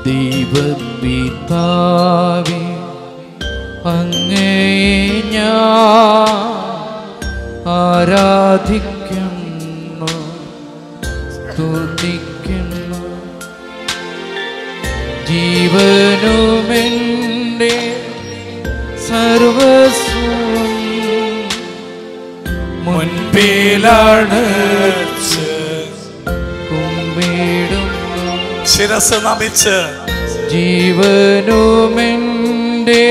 ദൈവപിതാവേ അങ്ങേ ഞാൻ ആരാധിക്കുന്നു സ്തുതിക്കുന്നു ജീവനുമെൻ്റെ സർവസ്വം മുൻപിലാണ് കുമ്പിടുന്നു ശിരസ് നമിച്ച് ജീവനുമെൻ്റെ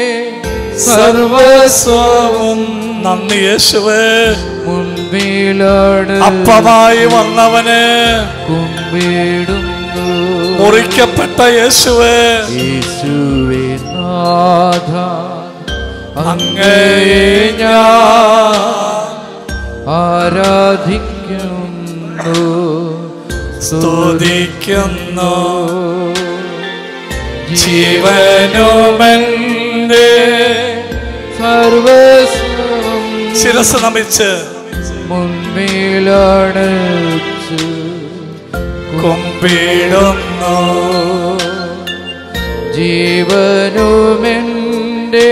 സർവസ്വവും നന്ദി യേശുവേ മുൻപിലാണ് അപ്പമായി വന്നവന് കുമ്പിടുന്നു മുറിക്കപ്പെട്ട യേശുവേ യേശുവേ നാഥ അങ്ങയെ ഞാൻ ആരാധിക്കുന്നു സ്തുതിക്കുന്നു ജീവനുമെന്റെ സർവസ്വം ശിരസ് നമിച്ച് മുൻപിലാണ് കുമ്പിടുന്നു ജീവനുമെൻ്റെ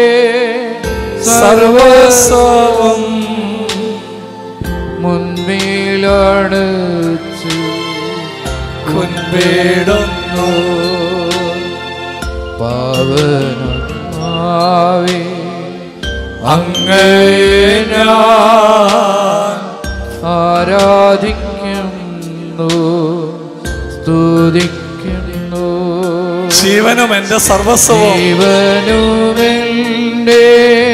സർവസ്വവും മുൻപിലാണ് കുമ്പിടുന്നു പാവനാവേ അങ്ങയെ ഞാൻ ആരാധിക്കുന്നു സ്തുതിക്കുന്നു ജീവനും എന്റെ സർവസ്വവും ജീവനുമെൻ്റെ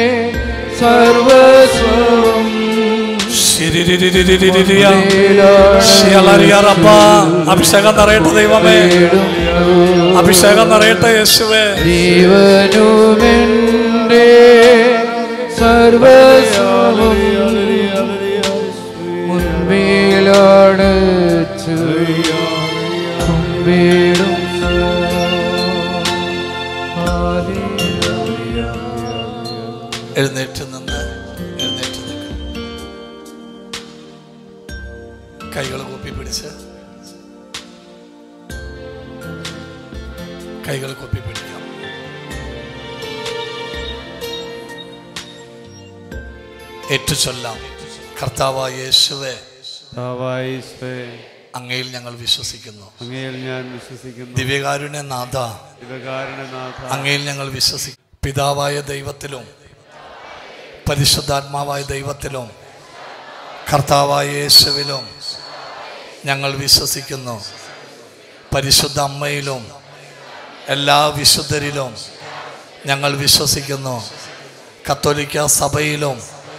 സർവസ്വം ശിരിരിരിരിരിരിരിയ. ശിയലറിയാറപ്പ. അഭിഷേകം നിറയട്ടെ ദൈവമേ അഭിഷേകം നിറയട്ടെ യേശുവേ ജീവനുമെൻ്റെ സർവസ്വം മുൻപിലാണ് കുമ്പിടുന്നു എഴുന്നേറ്റ് നിന്ന് എഴുന്നേറ്റ് നിന്ന് കൈകൾ കൂപ്പി പിടിച്ച് കൈകൾ കൂപ്പി പിടിക്കാം ഏറ്റുചൊല്ലാം കർത്താവായ യേശുവേ അങ്ങയിൽ ഞങ്ങൾ വിശ്വസിക്കുന്നു അങ്ങയിൽ ഞാൻ വിശ്വസിക്കുന്നു ദിവ്യകാരുണ്യ നാഥ ദിവകാരണനാഥ അങ്ങയിൽ ഞങ്ങൾ വിശ്വസിക്കുന്നു പിതാവായ ദൈവത്തിലും പരിശുദ്ധാത്മാവായ ദൈവത്തിലും കർത്താവായ യേശുവിലും ഞങ്ങൾ വിശ്വസിക്കുന്നു പരിശുദ്ധ അമ്മയിലും എല്ലാ വിശുദ്ധരിലും ഞങ്ങൾ വിശ്വസിക്കുന്നു കത്തോലിക്ക സഭയിലും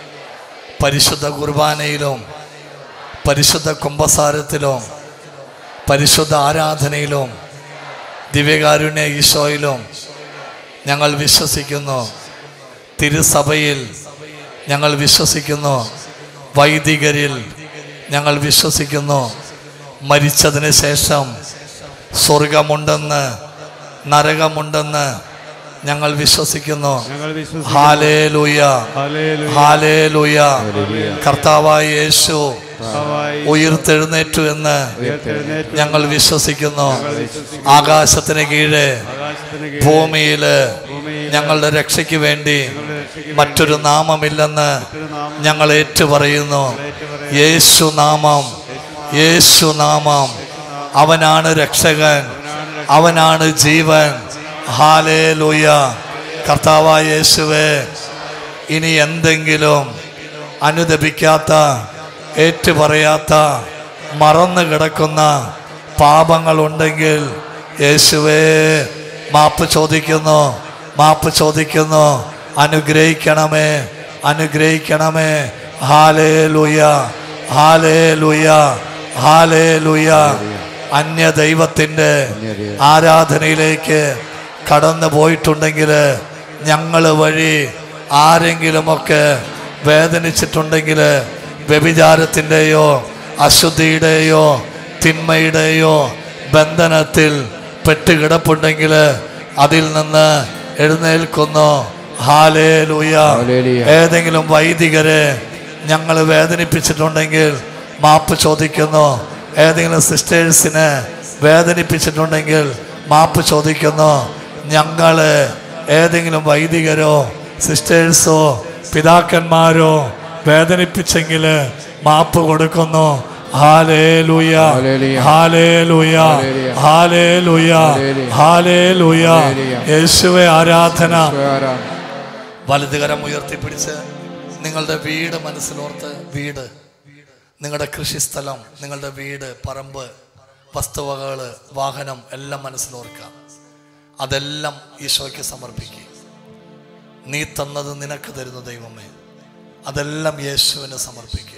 പരിശുദ്ധ കുർബാനയിലും പരിശുദ്ധ കുംഭസാരത്തിലും പരിശുദ്ധ ആരാധനയിലും ദിവ്യകാരുണ്യ ഈശോയിലും ഞങ്ങൾ വിശ്വസിക്കുന്നു തിരുസഭയിൽ ഞങ്ങൾ വിശ്വസിക്കുന്നു വൈദികരിൽ ഞങ്ങൾ വിശ്വസിക്കുന്നു മരിച്ചതിന് ശേഷം സ്വർഗമുണ്ടെന്ന് നരകമുണ്ടെന്ന് ഞങ്ങൾ വിശ്വസിക്കുന്നു ഞങ്ങൾ വിശ്വസിക്കുന്നു ഹാലേ ലൂയ ഹല്ലേലൂയ. ഹാലേ ലൂയ കർത്താവായ യേശു കർത്താവായി ഉയർത്തെഴുന്നേറ്റു എന്ന് ഉയർത്തെഴുന്നേറ്റ് ഞങ്ങൾ വിശ്വസിക്കുന്നു ആകാശത്തിന് കീഴെ ആകാശത്തിന് കീഴിൽ ഭൂമിയില് ഭൂമിയിൽ ഞങ്ങളുടെ രക്ഷയ്ക്ക് വേണ്ടി രക്ഷയ്ക്ക് മറ്റൊരു നാമമില്ലെന്ന് നാമം ഞങ്ങൾ ഏറ്റുപറയുന്നു യേശു നാമം യേശു നാമം അവനാണ് രക്ഷകൻ അവനാണ് ജീവൻ ഹാലേ ലൂയ കർത്താവായ യേശുവേ ഇനി എന്തെങ്കിലും അനുദപിക്കാത്ത ഏറ്റുപറയാത്ത മറന്നു കിടക്കുന്ന പാപങ്ങളുണ്ടെങ്കിൽ യേശുവേ മാപ്പ് ചോദിക്കുന്നു മാപ്പ് ചോദിക്കുന്നു അനുഗ്രഹിക്കണമേ അനുഗ്രഹിക്കണമേ ഹാലേ ലുയ ഹാലേ ലുയ ഹാലേ ലുയ അന്യ ദൈവത്തിൻ്റെ ആരാധനയിലേക്ക് കടന്നു പോയിട്ടുണ്ടെങ്കിൽ ഞങ്ങൾ വഴി ആരെങ്കിലുമൊക്കെ വേദനിച്ചിട്ടുണ്ടെങ്കിൽ വ്യഭിചാരത്തിൻ്റെയോ അശുദ്ധിയുടെയോ തിന്മയുടെയോ ബന്ധനത്തിൽ പെട്ടുകിടപ്പുണ്ടെങ്കിൽ അതിൽ നിന്ന് എഴുന്നേൽക്കുന്നു ഹാലേ ലൂയ ഹല്ലേലൂയ. ഏതെങ്കിലും വൈദികരെ ഞങ്ങൾ വേദനിപ്പിച്ചിട്ടുണ്ടെങ്കിൽ മാപ്പ് ചോദിക്കുന്നു ഏതെങ്കിലും സിസ്റ്റേഴ്സിനെ വേദനിപ്പിച്ചിട്ടുണ്ടെങ്കിൽ മാപ്പ് ചോദിക്കുന്നു ഞങ്ങള് ഏതെങ്കിലും വൈദികരോ സിസ്റ്റേഴ്സോ പിതാക്കന്മാരോ വേദനിപ്പിച്ചെങ്കിൽ മാപ്പ് കൊടുക്കുന്നു hallelujah hallelujah. Hallelujah hallelujah. Hallelujah hallelujah. Hallelujah hallelujah. യേശുവെ ആരാധന ആരാധന. വലതുകരം ഉയർത്തിപ്പിടിച്ച് നിങ്ങളുടെ വീട് മനസ്സിലോർത്ത് വീട് നിങ്ങളുടെ കൃഷിസ്ഥലം നിങ്ങളുടെ വീട് പറമ്പ് വസ്തുവകകൾ വാഹനം എല്ലാം മനസ്സിലോർക്കുക അതെല്ലാം ഈശോയ്ക്ക് സമർപ്പിക്കുക നീ തന്നത് നിനക്ക് തരുന്ന ദൈവമേ അതെല്ലാം യേശുവിന് സമർപ്പിക്കുക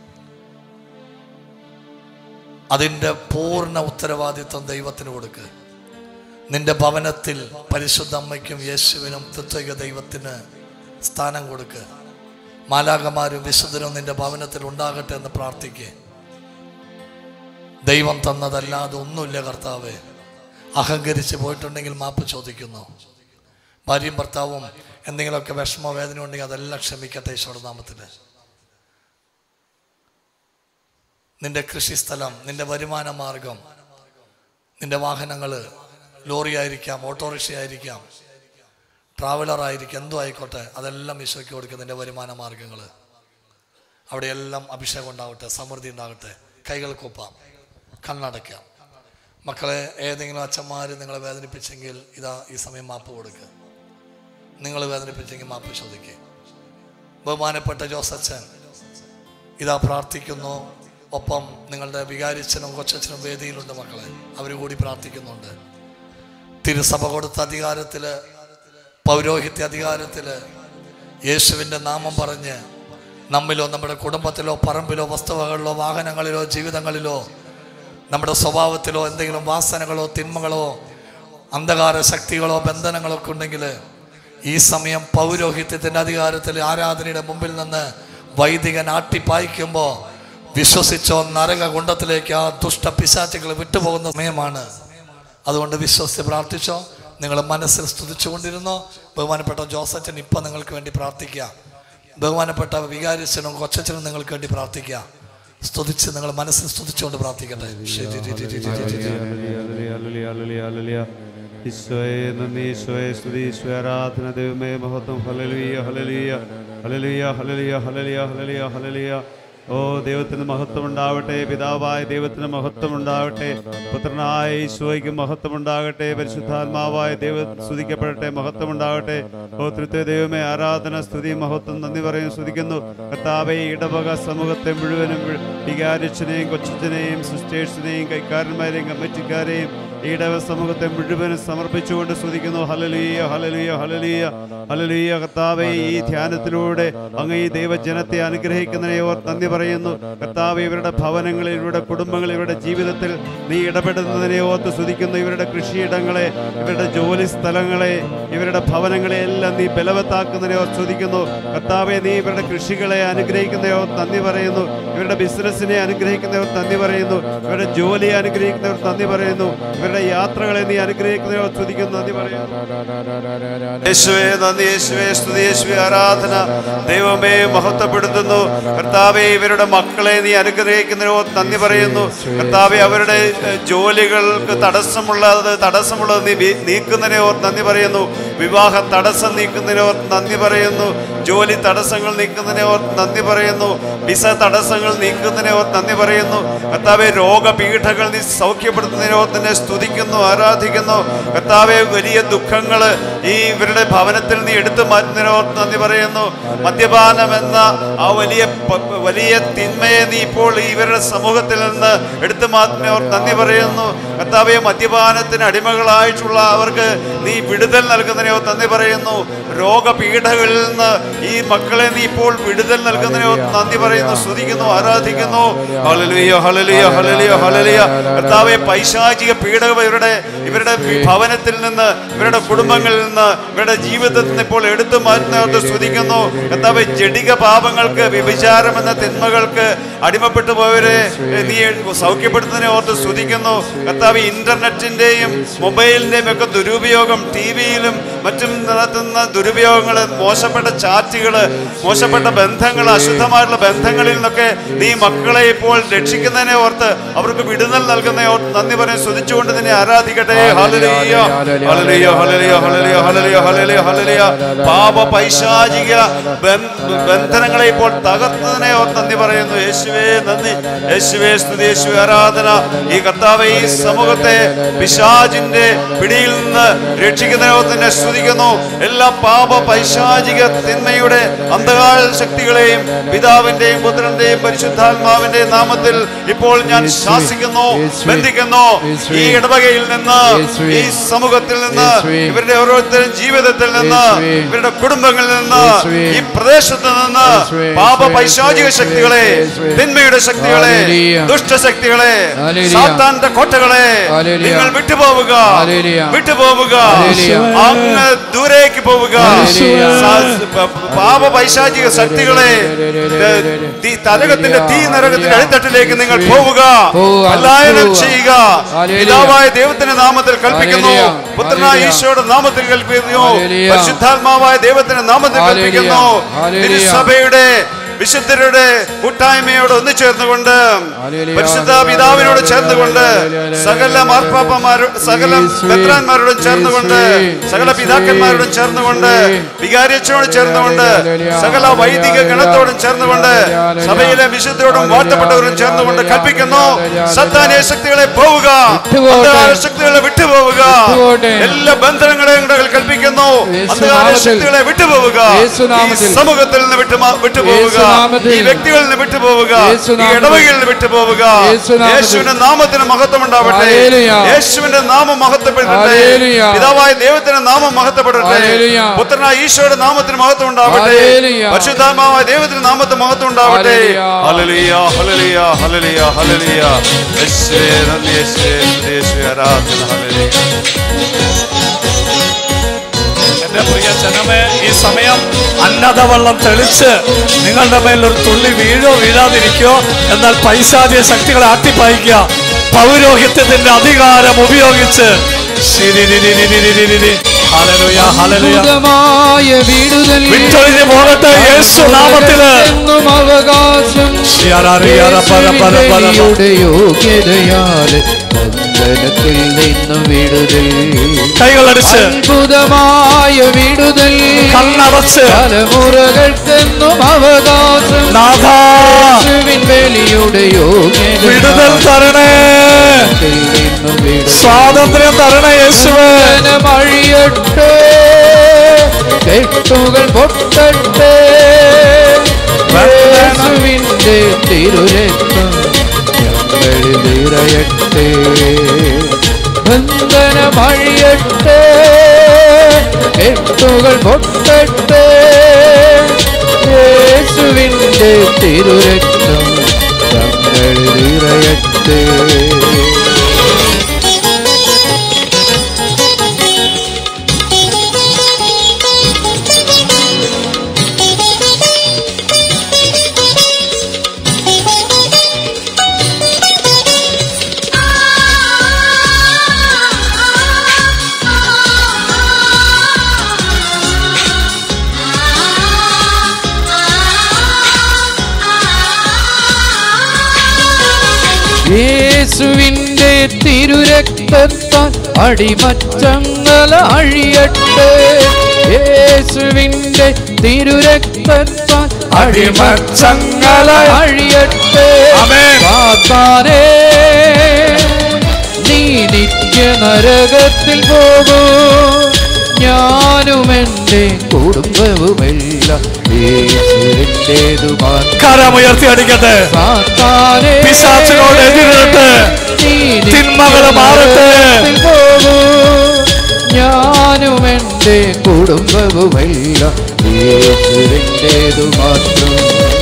അതിൻ്റെ പൂർണ്ണ ഉത്തരവാദിത്വം ദൈവത്തിന് കൊടുക്കുക നിന്റെ ഭവനത്തിൽ പരിശുദ്ധ അമ്മയ്ക്കും യേശുവിനും തൃത്വിക ദൈവത്തിന് സ്ഥാനം കൊടുക്കുക മാലാകമാരും വിശുദ്ധരും നിന്റെ ഭവനത്തിൽ ഉണ്ടാകട്ടെ എന്ന് പ്രാർത്ഥിക്കുക ദൈവം തന്നതല്ലാതെ ഒന്നുമില്ല കർത്താവേ അഹങ്കരിച്ച് പോയിട്ടുണ്ടെങ്കിൽ മാപ്പ് ചോദിക്കുന്നു ഭാര്യയും ഭർത്താവും എന്തെങ്കിലുമൊക്കെ വിഷമോ വേദന ഉണ്ടെങ്കിൽ അതെല്ലാം ക്ഷമിക്കട്ടെ ഈശോയുടെ നാമത്തിൽ നിന്റെ കൃഷിസ്ഥലം നിന്റെ വരുമാന മാർഗം നിന്റെ വാഹനങ്ങൾ ലോറി ആയിരിക്കാം ഓട്ടോറിക്ഷ ആയിരിക്കാം ട്രാവലർ ആയിരിക്കാം എന്തോ ആയിക്കോട്ടെ അതെല്ലാം ഈശോയ്ക്ക് കൊടുക്കുക നിന്റെ വരുമാന മാർഗങ്ങൾ അവിടെയെല്ലാം അഭിഷേകം ഉണ്ടാവട്ടെ സമൃദ്ധി ഉണ്ടാകട്ടെ കൈകൾ കൂപ്പാം കണ്ണടയ്ക്കാം മക്കളെ ഏതെങ്കിലും അച്ഛന്മാർ നിങ്ങളെ വേദനിപ്പിച്ചെങ്കിൽ ഇതാ ഈ സമയം മാപ്പ് കൊടുക്കുക നിങ്ങൾ വേദനിപ്പിച്ചെങ്കിൽ മാപ്പ് ചോദിക്കുക ബഹുമാനപ്പെട്ട ജോസച്ചൻ ഇതാ പ്രാർത്ഥിക്കുന്നു ഒപ്പം നിങ്ങളുടെ വികാരിച്ചനും കൊച്ചച്ഛനും വേദിയിലുണ്ട് മക്കളെ അവർ കൂടി പ്രാർത്ഥിക്കുന്നുണ്ട് തിരുസഭ കൊടുത്ത അധികാരത്തില് പൗരോഹിത്യ അധികാരത്തില് യേശുവിൻ്റെ നാമം പറഞ്ഞ് നമ്മിലോ നമ്മുടെ കുടുംബത്തിലോ പറമ്പിലോ വസ്തുവകളിലോ വാഹനങ്ങളിലോ ജീവിതങ്ങളിലോ നമ്മുടെ സ്വഭാവത്തിലോ എന്തെങ്കിലും വാസനകളോ തിന്മകളോ അന്ധകാര ശക്തികളോ ബന്ധനങ്ങളോ ഒക്കെ ഉണ്ടെങ്കിൽ ഈ സമയം പൗരോഹിത്യത്തിൻ്റെ അധികാരത്തിൽ ആരാധനയുടെ മുമ്പിൽ നിന്ന് വൈദികൻ ആട്ടിപ്പായിക്കുമ്പോൾ വിശ്വസിച്ചോ നരക കുണ്ടത്തിലേക്ക് ആ ദുഷ്ട പിശാചുകൾ വിട്ടുപോകുന്ന സമയമാണ് അതുകൊണ്ട് വിശ്വസിച്ച് പ്രാർത്ഥിച്ചോ നിങ്ങൾ മനസ്സിൽ സ്തുതിച്ചുകൊണ്ടിരുന്നോ ബഹുമാനപ്പെട്ട ജോസച്ചൻ ഇപ്പം നിങ്ങൾക്ക് വേണ്ടി പ്രാർത്ഥിക്കുക ബഹുമാനപ്പെട്ട വികാരിച്ചനും കൊച്ചച്ചനും നിങ്ങൾക്ക് വേണ്ടി പ്രാർത്ഥിക്കുക സ്തുതിച്ച് നിങ്ങൾ മനസ്സിൽ സ്തുതിച്ചുകൊണ്ട് പ്രാർത്ഥിക്കട്ടെ ശരി, ശരി, ശരി, ശരി, ശരി, ശരി. Hallelujah, hallelujah, hallelujah, hallelujah. ഈശോയെ നന്ദി ഈശോയെ സ്തുതി ഈശോയെ ആരാധന ദൈവമേ മഹത്വം hallelujah hallelujah hallelujah hallelujah hallelujah hallelujah hallelujah ഓ ദൈവത്തിന് മഹത്വം ഉണ്ടാവട്ടെ പിതാവായ ദൈവത്തിന് മഹത്വം ഉണ്ടാവട്ടെ പുത്രനായ ഈശോയ്ക്ക് മഹത്വം ഉണ്ടാകട്ടെ പരിശുദ്ധാത്മാവായ ദൈവം സ്തുതിക്കപ്പെടട്ടെ മഹത്വം ഉണ്ടാകട്ടെ ഓ തൃത്യ ദൈവമേ ആരാധന സ്തുതി മഹത്വം നന്ദി പറയും സ്തുതിക്കുന്നു കർത്താവെ ഈ ഇടവക സമൂഹത്തെ മുഴുവനും വികാരിച്ചനെയും കൊച്ചനെയും സിസ്റ്റേഴ്സിനെയും കൈക്കാരന്മാരെയും കമ്മിറ്റിക്കാരെയും ഈ ഇടവ സമൂഹത്തെ മുഴുവനും സമർപ്പിച്ചുകൊണ്ട് സ്തുതിക്കുന്നു ഹലലീയ ഹലലീയ ഹലലീയ ഹലലീയ കർത്താവെ ഈ ധ്യാനത്തിലൂടെ അങ്ങ് ഈ ദൈവജനത്തെ അനുഗ്രഹിക്കുന്നതിനെ ഓർ നന്ദി പറയുന്നു കർത്താവ് ഇവരുടെ ഭവനങ്ങളിൽ ഇവരുടെ കുടുംബങ്ങളിൽ ഇവരുടെ ജീവിതത്തിൽ നീ ഇടപെടുന്നതിനെ ഓർത്ത് സ്തുതിക്കുന്നു ഇവരുടെ കൃഷിയിടങ്ങളെ ഇവരുടെ ജോലി സ്ഥലങ്ങളെ ഇവരുടെ ഭവനങ്ങളെ എല്ലാം നീ ബലവത്താക്കുന്നതിനെ ഓർ സ്തുതിക്കുന്നു കർത്താവെ നീ ഇവരുടെ കൃഷികളെ അനുഗ്രഹിക്കുന്നതോ നന്ദി പറയുന്നു ഇവരുടെ ബിസിനസ്സിനെ അനുഗ്രഹിക്കുന്നവർ നന്ദി പറയുന്നു ഇവരുടെ ജോലിയെ അനുഗ്രഹിക്കുന്നവർ നന്ദി പറയുന്നു ഇവരുടെ യാത്രകളെ നീ അനുഗ്രഹിക്കുന്നവർ സ്തുതിക്കുന്നു നന്ദി പറയുന്നു യേശുവേ നന്ദി യേശുവേ സ്തുതി യേശുവേ ആരാധന ദൈവമേ മഹത്വപ്പെടുത്തുന്നു കർത്താവെ ഇവരുടെ മക്കളെ നീ അനുഗ്രഹിക്കുന്നതിനോ നന്ദി പറയുന്നു കർത്താവെ അവരുടെ ഏഹ്, ജോലികൾക്ക് തടസ്സമുള്ളത് തടസ്സമുള്ളത് നീ വി- നീക്കുന്നതിനെ ഓർ നന്ദി പറയുന്നു വിവാഹ തടസ്സം നീക്കുന്നതിനെ ഓർ നന്ദി പറയുന്നു ജോലി തടസ്സങ്ങൾ നീക്കുന്നതിനെ ഓർ നന്ദി പറയുന്നു വിസ തടസ്സങ്ങൾ നീക്കുന്നതിനെ ഓർ നന്ദി പറയുന്നു കർത്താവെ രോഗപീഠകൾ നീ സൗഖ്യപ്പെടുത്തുന്നതിനെ ഓർ തന്നെ സ്തുതിക്കുന്നു ആരാധിക്കുന്നു കർത്താവെ വലിയ ദുഃഖങ്ങൾ ഈ ഇവരുടെ ഭവനത്തിൽ നീ എടുത്തു മാറ്റുന്നതിനെ ഓർ നന്ദി പറയുന്നു മദ്യപാനം എന്ന ആ വലിയ പ- വലിയ തിന്മയെ നീ ഇപ്പോൾ ഇവരുടെ സമൂഹത്തിൽ നിന്ന് എടുത്തു മാറ്റുന്നതിനെ ഓർ നന്ദി പറയുന്നു കർത്താവെ മദ്യപാനത്തിന് അടിമകളായിട്ടുള്ള അവർക്ക് നീ വിടുതൽ നൽകുന്നതിനെ ഓർ നന്ദി പറയുന്നു രോഗപീഠകളിൽ നിന്ന് ഈ മക്കളെ നീ ഇപ്പോൾ വിടുതൽ നൽകുന്നതിനെ ഓർ നന്ദി പറയുന്നു സ്തുതിക്കുന്നു ആരാധിക്കുന്നു ഹല്ലേലൂയ ഹല്ലേലൂയ ഹല്ലേലൂയ ഹല്ലേലൂയ കർത്താവെ പൈശാചിക പീഡകം ഇവരുടെ ഇവരുടെ ഭവനത്തിൽ നിന്ന് ഇവരുടെ കുടുംബങ്ങളിൽ നിന്ന് ഇവരുടെ ജീവിതത്തിൽ നിന്ന് ഇപ്പോൾ എടുത്തു മാറ്റുന്നവർക്ക് സ്തുതിക്കുന്നു കർത്താവെ ജഡിക പാപങ്ങൾക്ക് വ്യഭിചാരം എന്ന തിന്മകൾക്ക് അടിമപ്പെട്ടു പോയവരെ നീ സൗഖ്യപ്പെടുത്തുന്നതിനെ ഓർത്ത് സ്തുതിക്കുന്നു കർത്താവ് ഇന്റർനെറ്റിന്റെയും മൊബൈലിന്റെയും ഒക്കെ ദുരുപയോഗം ദുരുപയോഗം ടി വിയിലും മറ്റും നടത്തുന്ന ദുരുപയോഗങ്ങൾ മോശപ്പെട്ട ചാറ്റുകൾ മോശപ്പെട്ട ബന്ധങ്ങൾ അശുദ്ധമായിട്ടുള്ള ബന്ധങ്ങളിൽ നിന്നൊക്കെ നീ മക്കളെ ഇപ്പോൾ രക്ഷിക്കുന്നതിനെ ഓർത്ത് അവർക്ക് വിടുതൽ നൽകുന്ന ഓർത്ത് നന്ദി പറയാൻ സ്തുതിച്ചുകൊണ്ട് നിന്നെ ആരാധിക്കട്ടെ hallelujah hallelujah hallelujah hallelujah hallelujah hallelujah hallelujah പാപ പൈശാചിക ബന്ധ- ബന്ധനങ്ങളെ ഇപ്പോൾ തകർത്തതിനെ ഓർത്ത് നന്ദി പറയുന്നു യേശുവേ നന്ദി യേശുവേ സ്തുതി യേശുവേ ആരാധന ഈ കർത്താവെ ഈ സമൂഹത്തെ പിശാചിന്റെ പിടിയിൽ നിന്ന് രക്ഷിക്കുന്നതിനെ ഓർത്ത് നിന്നെ സ്തുതിക്കുന്നു എല്ലാ പാപ പൈശാചിക തിന്മയുടെ അന്ധകാര ശക്തികളെയും പിതാവിന്റെയും പുത്രന്റെയും പരിശുദ്ധാത്മാവിന്റെയും നാമത്തിൽ ഇപ്പോൾ ഞാൻ ശാസിക്കുന്നു ബന്ധിക്കുന്നു ഈ ഇടവകയിൽ നിന്ന് ഈ സമൂഹത്തിൽ നിന്ന് ഇവരുടെ ഓരോരുത്തരും ജീവിതത്തിൽ നിന്ന് ഇവരുടെ കുടുംബങ്ങളിൽ നിന്ന് ഈ പ്രദേശത്ത് നിന്ന് പാപ പൈശാചിക ശക്തികളെ തിന്മയുടെ ശക്തികളെ ദുഷ്ടശക്തികളെ സാത്താന്റെ കോട്ടകളെ നിങ്ങൾ വിട്ടുപോവുക വിട്ടുപോവുക അങ്ങ് ദൂരേക്ക് പോവുക സാ- പ- പാപ പൈശാചിക ശക്തികളെ തീ- തരകത്തിന്റെ തീ നരകത്തിന്റെ അടിത്തട്ടിലേക്ക് നിങ്ങൾ പോവുക പലായനം ചെയ്യുക പിതാവായ ദൈവത്തിന്റെ നാമത്തിൽ കൽപ്പിക്കുന്നു പുത്രനായ ഈശോയുടെ നാമത്തിൽ കൽപ്പിക്കുന്നു പരിശുദ്ധാത്മാവായ ദൈവത്തിന്റെ നാമത്തിൽ കൽപ്പിക്കുന്നു തിരുസഭയുടെ വിശുദ്ധരുടെ കൂട്ടായ്മയോട് ഒന്നിച്ചേർന്നുകൊണ്ട് പരിശുദ്ധ പിതാവിനോട് ചേർന്നുകൊണ്ട് സകല മാർപ്പാപ്പമാരും സകല മെത്രാന്മാരോടും ചേർന്നുകൊണ്ട് സകല പിതാക്കന്മാരോടും ചേർന്നുകൊണ്ട് വികാരിയച്ചോടും ചേർന്നുകൊണ്ട് സകല വൈദിക ഗണത്തോടും ചേർന്നുകൊണ്ട് സഭയിലെ വിശുദ്ധരോടും വാഴ്ത്തപ്പെട്ടവരും ചേർന്നുകൊണ്ട് കൽപ്പിക്കുന്നു സത്താനിയ ശക്തികളെ പോവുക അന്ധകാര ശക്തികളെ വിട്ടുപോവുക എല്ലാ ബന്ധനങ്ങളെയും കൂടെ കൽപ്പിക്കുന്നു അന്ധകാര ശക്തികളെ വിട്ടുപോവുക ഈ സമൂഹത്തിൽ നിന്ന് വിട്ടു വിട്ടുപോവുക ഈ വ്യക്തികളിൽ നിന്ന് വിട്ടുപോവുക ഈ ഇടവകളിൽ നിന്ന് വിട്ടുപോവുക യേശുവിന്റെ നാമത്തിന് മഹത്വം ഉണ്ടാവട്ടെ യേശുവിന്റെ നാമം മഹത്വപ്പെടട്ടെ പിതാവായ ദൈവത്തിന്റെ നാമം മഹത്വപ്പെടട്ടെ പുത്രനായ ഈശോയുടെ നാമത്തിന് മഹത്വം ഉണ്ടാവട്ടെ പരിശുദ്ധാത്മാവായ ദൈവത്തിന്റെ നാമത്തിന് മഹത്വം ഉണ്ടാവട്ടെ ഹല്ലേലൂയ ഹല്ലേലൂയ ഹല്ലേലൂയ ഹല്ലേലൂയ യേശുവേ നന്ദി യേശുവേ സ്തുതി യേശുവേ ആരാധന ഹല്ലേലൂയ എന്റെ പ്രിയ ജനമേ ഈ സമയം അന്നതവെള്ളം തെളിച്ച് നിങ്ങളുടെ മേൽ ഒരു തുള്ളി വീഴോ വീഴാതിരിക്കോ എന്നാൽ പൈശാചിക ശക്തികളെ ആട്ടിപ്പായിക്കുക പൗരോഹിത്യത്തിന്റെ അധികാരം ഉപയോഗിച്ച് ശിരിരിരിരിരിരിരിരി. Hallelujah, hallelujah. അത്ഭുതമായ വിടുതൽ വിട്ടൊഴിഞ്ഞു പോകട്ടെ യേശു നാമത്തില് എന്നും അവകാശം ശിയാരാരിയാര പര പര പര പര. യുടെ യോഗ്യതയാൽ ബന്ധനത്തിൽ നിന്നും വിടുതൽ കൈകളടിച്ച് അത്ഭുതമായ വിടുതൽ കണ്ണടച്ച് തലമുറകൾക്കെന്നും അവകാശം നാഥ യേശുവിൻ ബലിയുടെ വിടുതൽ യോഗ്യതയാൽ തരണേ നിന്നും വിടുതൽ സ്വാതന്ത്ര്യം തരണേ യേശുവേ മഴിയട്ടെ കെട്ടുകൾ പൊട്ടട്ടെ യേശുവിന്റെ തിരുരക്തം ഞങ്ങളിൽ നിറയട്ടെ ബന്ധനമഴിയട്ടെ കെട്ടുകൾ പൊട്ടട്ടെ യേശുവിന്റെ തിരുരക്തം ഞങ്ങളിൽ നിറയട്ടെ യേശുവിന്റെ തിരുരക്തത്താൽ അടിമച്ചങ്ങല അഴിയട്ടെ യേശുവിന്റെ തിരുരക്തത്താൽ അടിമച്ചങ്ങല അഴിയട്ടെ ആമേൻ. സാത്താനേ നീ നിത്യ നരകത്തിൽ പോകൂ ഞാനും എൻ്റെ കുടുംബവുമെല്ലാം യേശുവിൻ്റേതു മാത്രം കരമുയർത്തി അടിക്കട്ടെ സാത്താനേ പിശാചിനോട് എതിരിട്ട് നീ തിന്മകള് മാറട്ടെ. നിത്യനരകത്തിൽ പോകൂ. ഞാനും എൻ്റെ കുടുംബവുമെല്ലാം യേശുവിൻ്റേതു മാത്രം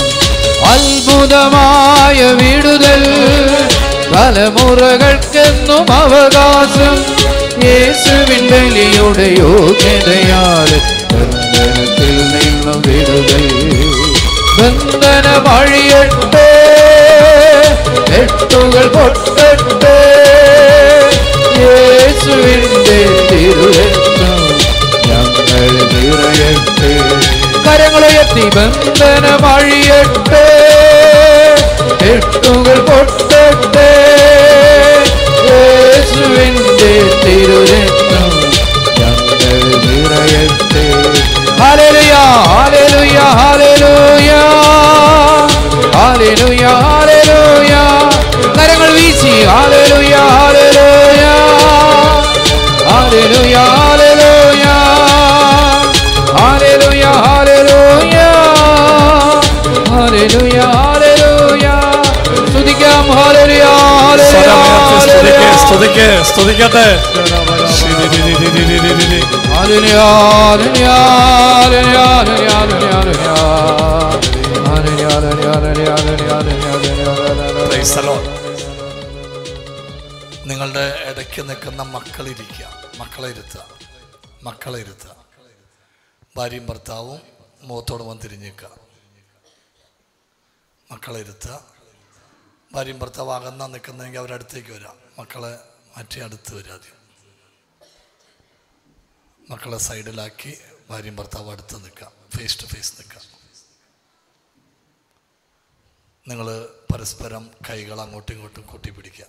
അത്ഭുതമായ വിടുതൽ തലമുറകൾക്കെന്നും അവകാശം യേശുവിൻ ബലിയുടെ യോഗ്യതയാൽ ബന്ധനത്തിൽ നിന്നും വിടുതൽ ബന്ധനമഴിയട്ടെ കെട്ടുകൾ പൊട്ടട്ടെ യേശുവിൻ്റെ തിരുരക്തം ബന്ധനം അഴിയട്ടെ കെട്ടുകൾ പൊട്ടട്ടെ യേശുവിന്റെ തിരുരത്നം ഞങ്ങൾ നിറയട്ടെ hallelujah hallelujah hallelujah hallelujah hallelujah കരങ്ങൾ വീശി hallelujah hallelujah hallelujah hallelujah hallelujah hallelujah hallelujah hallelujah സ്തുതിക്കാം ഹല്ലേലൂയ സ്വരമുയർത്തി സ്തുതിക്ക് ഹല്ലേലൂയ സ്തുതിക്ക് സ്തുതിക്കട്ടെ ശരി, രി, രി, രി, രി, രി, രി, രി, രി. Hallelujah hallelujah hallelujah hallelujah hallelujah hallelujah hallelujah hallelujah Praise the Lord. നിങ്ങളുടെ ഇടയ്ക്ക് നിൽക്കുന്ന മക്കളിരിക്കുക മക്കളെ ഇരുത്തുക മക്കളെ ഇരുത്തുക ഭാര്യയും ഭർത്താവും മുഖത്തോട് വന്ന് തിരിഞ്ഞേക്കുക മക്കളെ ഇരുത്തുക ഭാര്യയും ഭർത്താവ് അകന്നാ നിൽക്കുന്നെങ്കിൽ അവരടുത്തേക്ക് വരാം മക്കളെ മാറ്റി അടുത്ത് വരാം ആദ്യം മക്കളെ സൈഡിലാക്കി ഭാര്യയും ഭർത്താവ് അടുത്ത് നിൽക്കാം ഫേസ് ടു ഫേസ് നിൽക്കാം നിങ്ങൾ പരസ്പരം കൈകൾ അങ്ങോട്ടും ഇങ്ങോട്ടും കൂട്ടിപ്പിടിക്കുക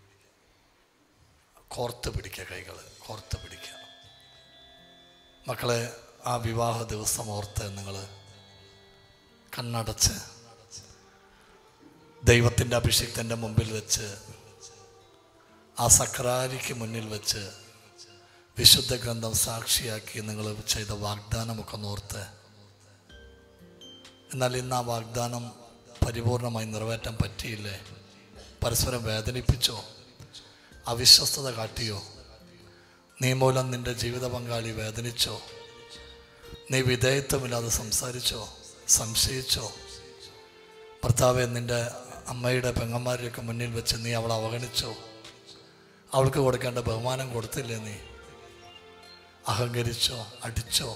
കോർത്ത് പിടിക്കുക കൈകൾ കോർത്ത് പിടിക്കുക മക്കളെ ആ വിവാഹ ദിവസം ഓർത്ത് നിങ്ങൾ കണ്ണടച്ച് ദൈവത്തിൻ്റെ അഭിഷിക്തൻ്റെ മുമ്പിൽ വെച്ച് ആ സക്രാരിക്ക് മുന്നിൽ വെച്ച് വിശുദ്ധ ഗ്രന്ഥം സാക്ഷിയാക്കി നിങ്ങൾ ചെയ്ത വാഗ്ദാനമൊക്കെ ഓർത്ത് എന്നാൽ ഇന്ന് ആ വാഗ്ദാനം പരിപൂർണമായി നിറവേറ്റാൻ പറ്റിയില്ലേ പരസ്പരം വേദനിപ്പിച്ചോ അവിശ്വസ്തത കാട്ടിയോ നീ മൂലം നിന്റെ ജീവിത പങ്കാളി വേദനിച്ചോ നീ വിധേയത്വമില്ലാതെ സംസാരിച്ചോ സംശയിച്ചോ ഭർത്താവെ നിന്റെ അമ്മയുടെ പെങ്ങന്മാരെയൊക്കെ മുന്നിൽ വെച്ച് നീ അവളെ അവഗണിച്ചോ അവൾക്ക് കൊടുക്കേണ്ട ബഹുമാനം കൊടുത്തില്ലേ നീ അഹങ്കരിച്ചോ അടിച്ചോ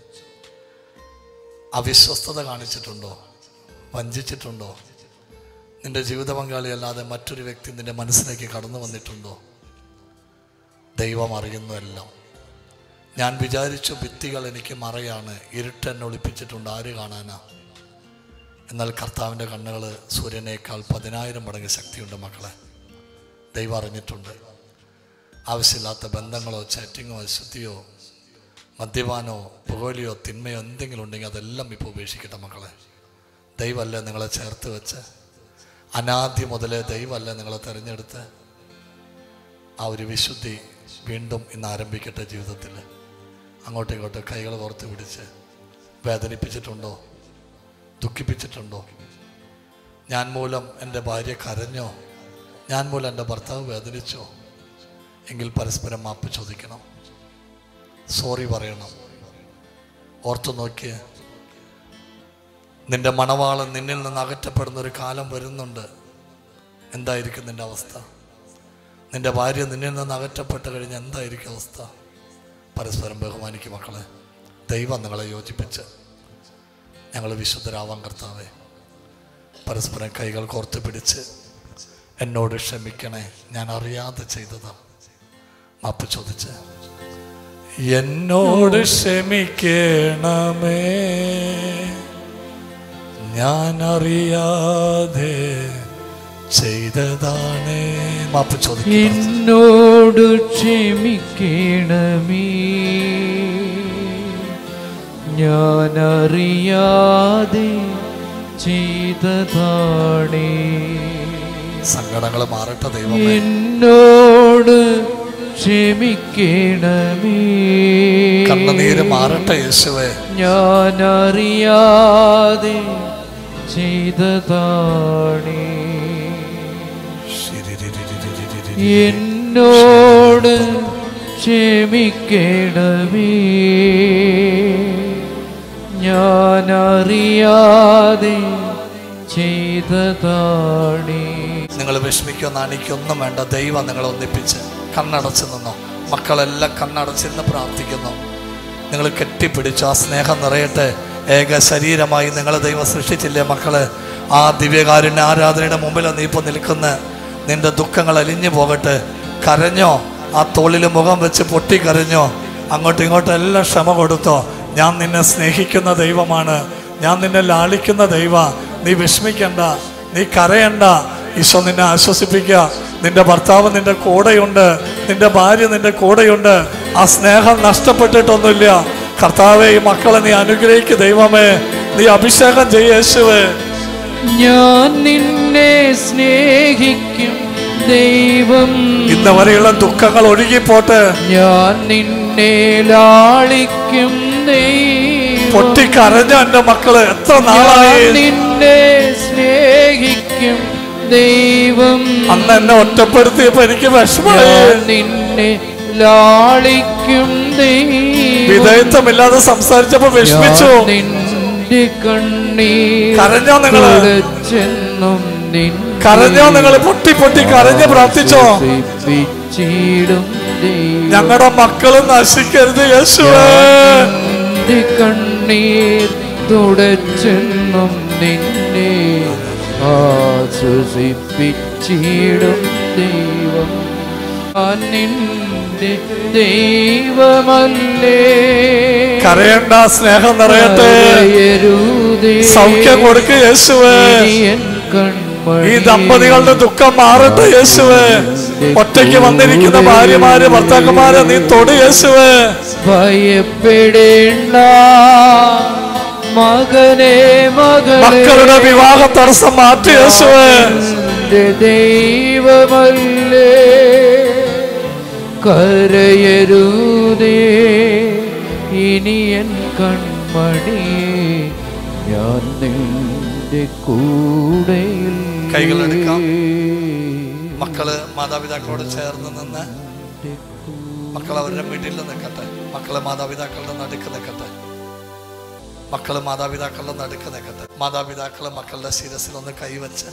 അവിശ്വസ്തത കാണിച്ചിട്ടുണ്ടോ വഞ്ചിച്ചിട്ടുണ്ടോ നിന്റെ ജീവിത പങ്കാളി അല്ലാതെ മറ്റൊരു വ്യക്തി നിന്റെ മനസ്സിലേക്ക് കടന്നു വന്നിട്ടുണ്ടോ ദൈവം അറിയുന്നു എല്ലാം ഞാൻ വിചാരിച്ചു ഭിത്തികൾ എനിക്ക് മറയാണ് ഇരുട്ട് എന്നെ ഒളിപ്പിച്ചിട്ടുണ്ട് ആര് കാണാനാ എന്നാൽ കർത്താവിൻ്റെ കണ്ണുകൾ സൂര്യനേക്കാൾ പതിനായിരം മടങ്ങ് ശക്തിയുണ്ട് മക്കളെ ദൈവം അറിഞ്ഞിട്ടുണ്ട് ആവശ്യമില്ലാത്ത ബന്ധങ്ങളോ ചാറ്റിങ്ങോ അശുദ്ധിയോ മദ്യപാനോ പുകവലിയോ തിന്മയോ എന്തെങ്കിലും ഉണ്ടെങ്കിൽ അതെല്ലാം ഇപ്പോൾ ഉപേക്ഷിക്കട്ടെ മക്കളെ ദൈവമല്ലേ നിങ്ങളെ ചേർത്ത് വെച്ച് അനാദ്യം മുതലേ ദൈവമല്ലേ നിങ്ങളെ തിരഞ്ഞെടുത്ത് ആ ഒരു വിശുദ്ധി വീണ്ടും ഇന്ന് ആരംഭിക്കട്ടെ ജീവിതത്തിൽ അങ്ങോട്ടും ഇങ്ങോട്ടും കൈകൾ കോർത്ത് പിടിച്ച് വേദനിപ്പിച്ചിട്ടുണ്ടോ ദുഃഖിപ്പിച്ചിട്ടുണ്ടോ ഞാൻ മൂലം എൻ്റെ ഭാര്യ കരഞ്ഞോ ഞാൻ മൂലം എൻ്റെ ഭർത്താവ് വേദനിച്ചോ എങ്കിൽ പരസ്പരം മാപ്പ് ചോദിക്കണം സോറി പറയണം ഓർത്തു നോക്കിയേ നിന്റെ മണവാളൻ നിന്നിൽ നിന്ന് അകറ്റപ്പെടുന്ന ഒരു കാലം വരുന്നുണ്ട് എന്തായിരിക്കും നിന്റെ അവസ്ഥ നിന്റെ ഭാര്യ നിന്നിൽ നിന്ന് അകറ്റപ്പെട്ട് കഴിഞ്ഞ് എന്തായിരിക്കും അവസ്ഥ പരസ്പരം ബഹുമാനിക്കും മക്കളെ ദൈവം നിങ്ങളെ യോജിപ്പിച്ച് ഞങ്ങൾ വിശുദ്ധരാവാൻ കർത്താവേ പരസ്പരം കൈകൾ കോർത്ത് പിടിച്ച് എന്നോട് ക്ഷമിക്കണേ ഞാൻ അറിയാതെ ചെയ്തതാ മാപ്പ് ചോദിച്ച് എന്നോട് ക്ഷമിക്കണമേ ഞാൻ അറിയാതെ ചെയ്തതാണ് മാപ്പ് ചോദിക്കും എന്നോട് ക്ഷമിക്കണമേ ഞാനറിയാതെ ചെയ്തതാണേ സങ്കടങ്ങൾ മാറട്ടെ ദൈവമേ എന്നോട് ക്ഷമിക്കണമേ കണ്ണുനീര് മാറട്ടെ യേശുവേ ഞാനറിയാതെ ചെയ്തതാണേ എന്നോട് ക്ഷമിക്കണമേ ഞാനറിയാതെ ചെയ്തതാണേ നിങ്ങൾ വിഷമിക്കോ നാണിക്കോ ഒന്നും വേണ്ട ദൈവം നിങ്ങളെ ഒന്നിപ്പിച്ച് കണ്ണടച്ച് നിന്നോ മക്കളെല്ലാം കണ്ണടച്ചിരുന്ന് പ്രാർത്ഥിക്കുന്നു നിങ്ങൾ കെട്ടിപ്പിടിച്ചു ആ സ്നേഹം നിറയട്ടെ ഏക ശരീരമായി നിങ്ങളെ ദൈവം സൃഷ്ടിച്ചില്ലേ മക്കളെ ആ ദിവ്യകാരുണ്യ ആരാധനയുടെ മുമ്പിൽ നീ ഇപ്പോൾ നിൽക്കുന്ന നിന്റെ ദുഃഖങ്ങൾ അലിഞ്ഞു പോകട്ടെ കരഞ്ഞോ ആ തോളിൽ മുഖം വെച്ച് പൊട്ടിക്കരഞ്ഞോ അങ്ങോട്ടും ഇങ്ങോട്ടും എല്ലാം ക്ഷമ കൊടുത്തോ ഞാൻ നിന്നെ സ്നേഹിക്കുന്ന ദൈവമാണ് ഞാൻ നിന്നെ ലാളിക്കുന്ന ദൈവ നീ വിഷമിക്കണ്ട നീ കരയണ്ട ഈശോ നിന്നെ ആശ്വസിപ്പിക്കുക നിന്റെ ഭർത്താവ് നിന്റെ കൂടെയുണ്ട് നിന്റെ ഭാര്യ നിന്റെ കൂടെയുണ്ട് ആ സ്നേഹം നഷ്ടപ്പെട്ടിട്ടൊന്നുമില്ല കർത്താവെ ഈ മക്കളെ നീ അനുഗ്രഹിക്കുക ദൈവമേ നീ അഭിഷേകം ചെയ്യ യേശുവേ ഞാൻ നിന്നെ സ്നേഹിക്കും ദൈവം ഇന്ന് വരെയുള്ള ദുഃഖങ്ങൾ ഒഴുകിപ്പോട്ടെ ഞാൻ നിന്നെ ലാളിക്കും ദൈവം പൊട്ടിക്കരഞ്ഞ എന്റെ മക്കള് എത്ര ഞാൻ നാളായി നിന്നെ സ്നേഹിക്കും ദൈവം അന്ന് എന്നെ ഒറ്റപ്പെടുത്തിയപ്പോ എനിക്ക് വിഷമായി ഞാൻ നിന്നെ ലാളിക്കും ദൈവം വിധേയത്വമില്ലാതെ സംസാരിച്ചപ്പോ വിഷമിച്ചു ഞാൻ നിന്റെ കണ്ണീർ കരഞ്ഞോ നിങ്ങള്? തുടച്ചെന്നും നിന്നെ കരഞ്ഞോ നിങ്ങൾ പൊട്ടി പൊട്ടി കരഞ്ഞ് പ്രാർത്ഥിച്ചോ ആശ്വസിപ്പിച്ചിടും ദൈവം. ഞങ്ങളുടെ മക്കള് നശിക്കരുത് യേശുവേ നിന്റെ കണ്ണീർ തുടച്ചെന്നും നിന്നെ ആശ്വസിപ്പിച്ചിടും ദൈവം ഞാൻ നിന്റെ ദൈവമല്ലേ കരയണ്ട സ്നേഹം നിറയട്ടെ കരയരുതേ. സൗഖ്യം കൊടുക്ക് യേശുവേ ഇനി എൻ കൺമണി ഈ ദമ്പതികളുടെ ദുഃഖം മാറട്ടെ യേശുവേ ഒറ്റയ്ക്ക് വന്നിരിക്കുന്ന ഭാര്യമാര് ഭർത്താക്കന്മാരെ നീ തൊട് യേശുവേ ഭയപ്പെടേണ്ട മകനെ മക്കളുടെ മകളെ വിവാഹ തടസ്സം മാറ്റി യേശുവേ എന്റെ ദൈവമല്ലേ കരയരുതേ ഇനി എൻ കൺമണി ഞാൻ നിന്റെ കൂടെ കൈകളെടുക്കാം. മക്കള് മാതാപിതാക്കളോട് ചേർന്ന് നിന്ന് മക്കൾ അവരുടെ മിഡിൽ നിൽക്കട്ടെ മക്കള് മാതാപിതാക്കളുടെ നടുക്ക് നിൽക്കട്ടെ മക്കള് മാതാപിതാക്കളുടെ നടുക്ക് നിൽക്കട്ടെ മാതാപിതാക്കള് മക്കളുടെ ശിരസിൽ ഒന്ന് കൈവച്ച്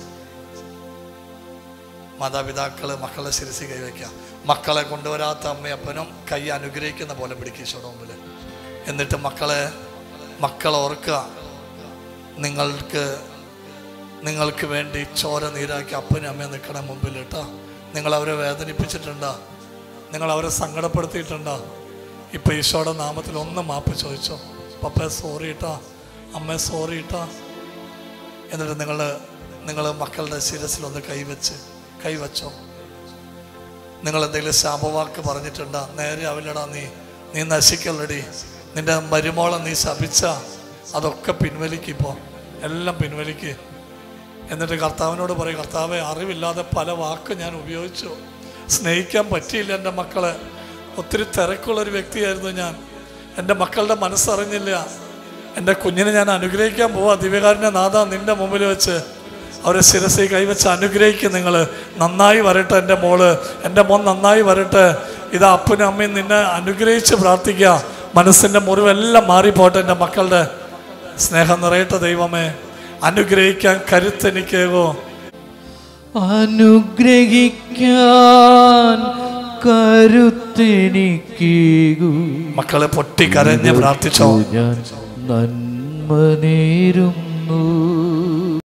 മാതാപിതാക്കള് മക്കളുടെ ശിരസിൽ കൈവയ്ക്കുക മക്കളെ കൊണ്ടുവരാത്ത അമ്മയപ്പനും കൈ അനുഗ്രഹിക്കുന്ന പോലെ പിടിക്കുക ഈശോയുടെ മുമ്പിൽ എന്നിട്ട് മക്കളെ മക്കൾ ഓർക്കുക നിങ്ങൾക്ക് നിങ്ങൾക്ക് വേണ്ടി ചോര നീരാക്കി അപ്പനും അമ്മയും നിൽക്കണ മുമ്പിൽ കേട്ടോ നിങ്ങൾ അവരെ വേദനിപ്പിച്ചിട്ടുണ്ടോ നിങ്ങൾ അവരെ സങ്കടപ്പെടുത്തിയിട്ടുണ്ടോ ഇപ്പൊ ഈശോയുടെ നാമത്തിൽ ഒന്ന് മാപ്പ് ചോദിച്ചോ പപ്പ സോറി ഇട്ടാ അമ്മ സോറി ഇട്ടാ എന്നിട്ട് നിങ്ങൾ നിങ്ങൾ മക്കളുടെ ശിരസിൽ ഒന്ന് കൈവച്ച് കൈവച്ചോ നിങ്ങൾ എന്തെങ്കിലും ശാപവാക്ക് പറഞ്ഞിട്ടുണ്ടോ നേരെ ആവില്ലടാ നീ നീ നശിക്കല്ലടി നിന്റെ മരുമോളെ നീ ശപിച്ച അതൊക്കെ പിൻവലിക്കിപ്പോ എല്ലാം പിൻവലിക്ക് എന്നിട്ട് കർത്താവിനോട് പറയും കർത്താവെ അറിവില്ലാതെ പല വാക്കും ഞാൻ ഉപയോഗിച്ചു സ്നേഹിക്കാൻ പറ്റിയില്ല എൻ്റെ മക്കളെ ഒത്തിരി തിരക്കുള്ളൊരു വ്യക്തിയായിരുന്നു ഞാൻ എൻ്റെ മക്കളുടെ മനസ്സറിഞ്ഞില്ല എൻ്റെ കുഞ്ഞിനെ ഞാൻ അനുഗ്രഹിക്കാൻ പോവാ ദിവ്യകാരൻ്റെ നാഥ നിൻ്റെ മുമ്പിൽ വെച്ച് അവരെ ശിരസി കൈവച്ച് അനുഗ്രഹിക്കും നിങ്ങൾ നന്നായി വരട്ടെ എൻ്റെ മോള് എൻ്റെ മോൻ നന്നായി വരട്ടെ ഇത് അപ്പനും അമ്മയും നിന്നെ അനുഗ്രഹിച്ച് പ്രാർത്ഥിക്കുക മനസ്സിൻ്റെ മുറിവെല്ലാം മാറിപ്പോട്ടെ എൻ്റെ മക്കളുടെ സ്നേഹം നിറയട്ടെ ദൈവമേ അനുഗ്രഹിക്കാൻ കരുത്തെനിക്കേകോ അനുഗ്രഹിക്കാൻ കരുത്തെനിക്കേകൂ മക്കളെ പൊട്ടി കരഞ്ഞ് പ്രാർത്ഥിച്ചോ ഞാൻ നന്മ നേരുന്നു